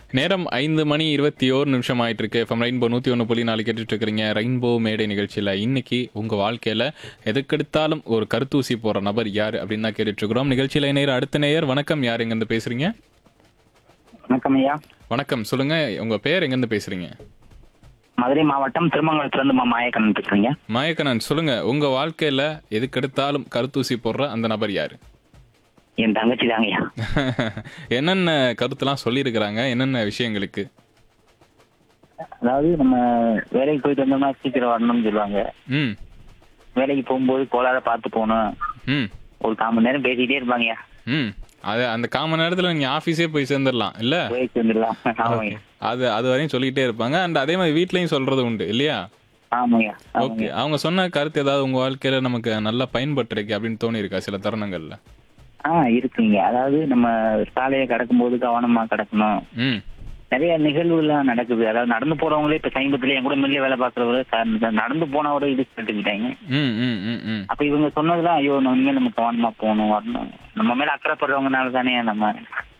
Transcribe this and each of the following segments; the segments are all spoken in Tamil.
நேரம் ஐந்து மணி இருபத்தி ஓரு நிமிஷம் ஆயிட்டு இருக்கு எஃப்எம் ரெயின்போ நூற்றி ஒன்று புள்ளி நாலு கேட்டுட்டு இருக்கிறீங்க ரெயின்போ மேடை நிகழ்ச்சியில் இன்னைக்கு உங்கள் வாழ்க்கையில் எதுக்கெடுத்தாலும் ஒரு கருத்தூசி போகிற நபர் யார் அப்படின்னு தான் கேட்டுட்டு இருக்கிறோம் நிகழ்ச்சியில் நேர் அடுத்த நேயர் வணக்கம் யார் எங்கேருந்து பேசுறீங்க வணக்கம் ஐயா வணக்கம் சொல்லுங்க உங்கள் பேர் எங்கேருந்து பேசுறீங்க மதுரை மாவட்டம் திருமங்கலத்திலிருந்து மா மாயக்கண்ணன் பேசுறீங்க மாயக்கண்ணன் சொல்லுங்க உங்கள் வாழ்க்கையில் எதுக்கெடுத்தாலும் கருத்தூசி போடுற அந்த நபர் யார் என் தங்கச்சி தாங்க ஐயா என்னென்ன கருத்துலாம் சொல்லியிருக்கிறாங்க என்னென்ன விஷயங்களுக்கு அதாவது நம்ம வேலைக்கு போயிட்டு வந்தோம்னா சீக்கிரம் வரணும்னு சொல்லுவாங்க ம் வேலைக்கு போகும்போது கோளார பார்த்து போகணும் ம் ஒரு கால் மணி நேரம் பேசிக்கிட்டே இருப்பாங்க ஐயா ம் அது அந்த காமன் நேரத்தில் நீங்கள் ஆஃபீஸே போய் சேர்ந்துடலாம் இல்லை போயிட்டு வந்துடலாம் ஆமாங்க அது அது வரையும் சொல்லிக்கிட்டே இருப்பாங்க அண்ட் அதே மாதிரி வீட்லயும் சொல்றது உண்டு இல்லையா ஆமாங்க ஓகே அவங்க சொன்ன கருத்து ஏதாவது உங்க வாழ்க்கையில நமக்கு நல்லா பயன்பட்டிருக்கு அப்படின்னு தோணி இருக்கா சில தருணங்கள்ல ஆ இருக்குங்க அதாவது நம்ம சாலையை கடக்கும்போது கவனமா கடக்கணும் ம் நிறைய நிகழ்வுகள்லாம் நடக்குது அதாவது நடந்து போறவங்களே இப்ப சமீபத்துல என் கூட மில்ல வேலை பார்க்கறவரு சார் நடந்து போனவரை இது கட்டுக்கிட்டாங்க ம் ம் ம் ம் அப்ப இவங்க சொன்னதுலாம் ஐயோ நம்ம இனிமேல் நம்ம கவனமா போகணும் வரணும் நம்ம மேல அக்கறைப்படுறவங்கனால தானே நம்ம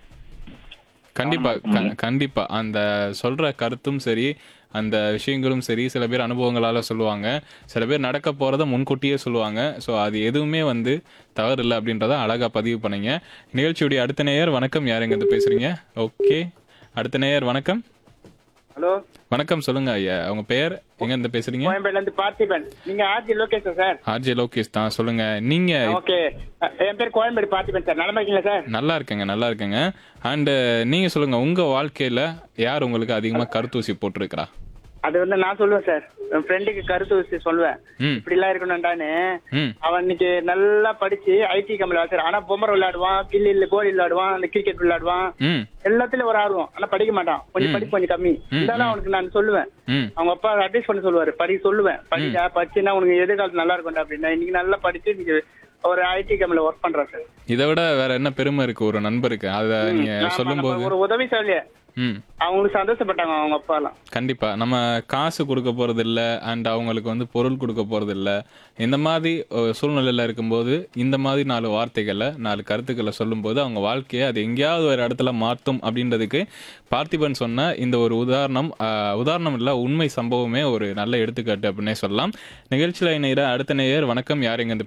கண்டிப்பா க- கண்டிப்பா அந்த சொல்ற கருத்தும் சரி அந்த விஷயங்களும் சரி சில பேர் அனுபவங்களால சொல்லுவாங்க சில பேர் நடக்க போறத முன்கூட்டியே சொல்லுவாங்க ஸோ அது எதுவுமே வந்து தவறு இல்லை அப்படின்றத அழகா பதிவு பண்ணீங்க நிகழ்ச்சியுடைய அடுத்த நேயர் வணக்கம் யார் எங்க பேசுறீங்க ஓகே அடுத்த நேயர் வணக்கம் ஹலோ வணக்கம் சொல்லுங்க ஐயா உங்க பெயர் எங்க இருந்து பேசுறீங்க கோயம்பேடுல இருந்து பார்த்திபன் நீங்க ஆர்ஜி லோகேஷா சார் ஆர்ஜே லோகேஷ் தான் சொல்லுங்க நீங்க ஓகே என் பேர் கோயம்பேடு பார்த்திபன் சார் நலமா இருக்கீங்களா சார் நல்லா இருக்கேங்க நல்லா இருக்கேங்க அண்ட் நீங்க சொல்லுங்க உங்க வாழ்க்கையில யார் உங்களுக்கு அதிகமா கருத்தூசி போட்டிருக்கிறா அது வந்து நான் சொல்லுவேன் சார் என் ஃப்ரெண்டுக்கு கருத்து வச்சு சொல்லுவேன் ம் இப்படி எல்லாம் இருக்கணும்டான்னு ம் அவன் இன்னைக்கு நல்லா படிச்சு ஐடி கம்பெனி வாசர் ஆனா பொம்மரை விளையாடுவான் கில்லி கோலி விளையாடுவான் அந்த கிரிக்கெட் விளையாடுவான் ம் எல்லாத்துலயும் ஒரு ஆர்வம் ஆனா படிக்க மாட்டான் கொஞ்சம் படிப்பு கொஞ்சம் கம்மி இருந்தாலும் அவனுக்கு நான் சொல்லுவேன் ம் அவங்க அப்பா அட்வைஸ் பண்ண சொல்லுவாரு படி சொல்லுவேன் படிச்சா படிச்சுன்னா உனக்கு எதிர்காலத்து நல்லா இருக்கும்டா அப்படின்னா இன்னைக்கு நல்லா படிச்சு இன்னைக்கு ஒரு ஐடி கம்பெனில ஒர்க் பண்றான் சார் இதை விட வேற என்ன பெருமை இருக்கு ஒரு நண்பருக்கு அத நீங்க ஆமா, சொல்லும்போது நம்ம ஒரு உதவி செய்யலையே ம் அவங்களுக்கு சந்தோஷப்பட்டாங்க அவங்க அப்பா எல்லாம் கண்டிப்பா நம்ம காசு கொடுக்க போறது இல்ல அண்ட் அவங்களுக்கு வந்து பொருள் கொடுக்க போறது இல்ல இந்த மாதிரி ஒரு சூழ்நிலையில இருக்கும்போது இந்த மாதிரி நாலு வார்த்தைகளை நாலு கருத்துக்களை சொல்லும்போது அவங்க வாழ்க்கையை அது எங்கேயாவது ஒரு இடத்துல மாற்றும் அப்படின்றதுக்கு பார்த்திபன் சொன்ன இந்த ஒரு உதாரணம் ஆஹ், உதாரணம் இல்ல உண்மை சம்பவமே ஒரு நல்ல எடுத்துக்காட்டு அப்படின்னே சொல்லலாம் நிகழ்ச்சியில் இணையிற அடுத்த நேயர் வணக்கம் யார் எங்க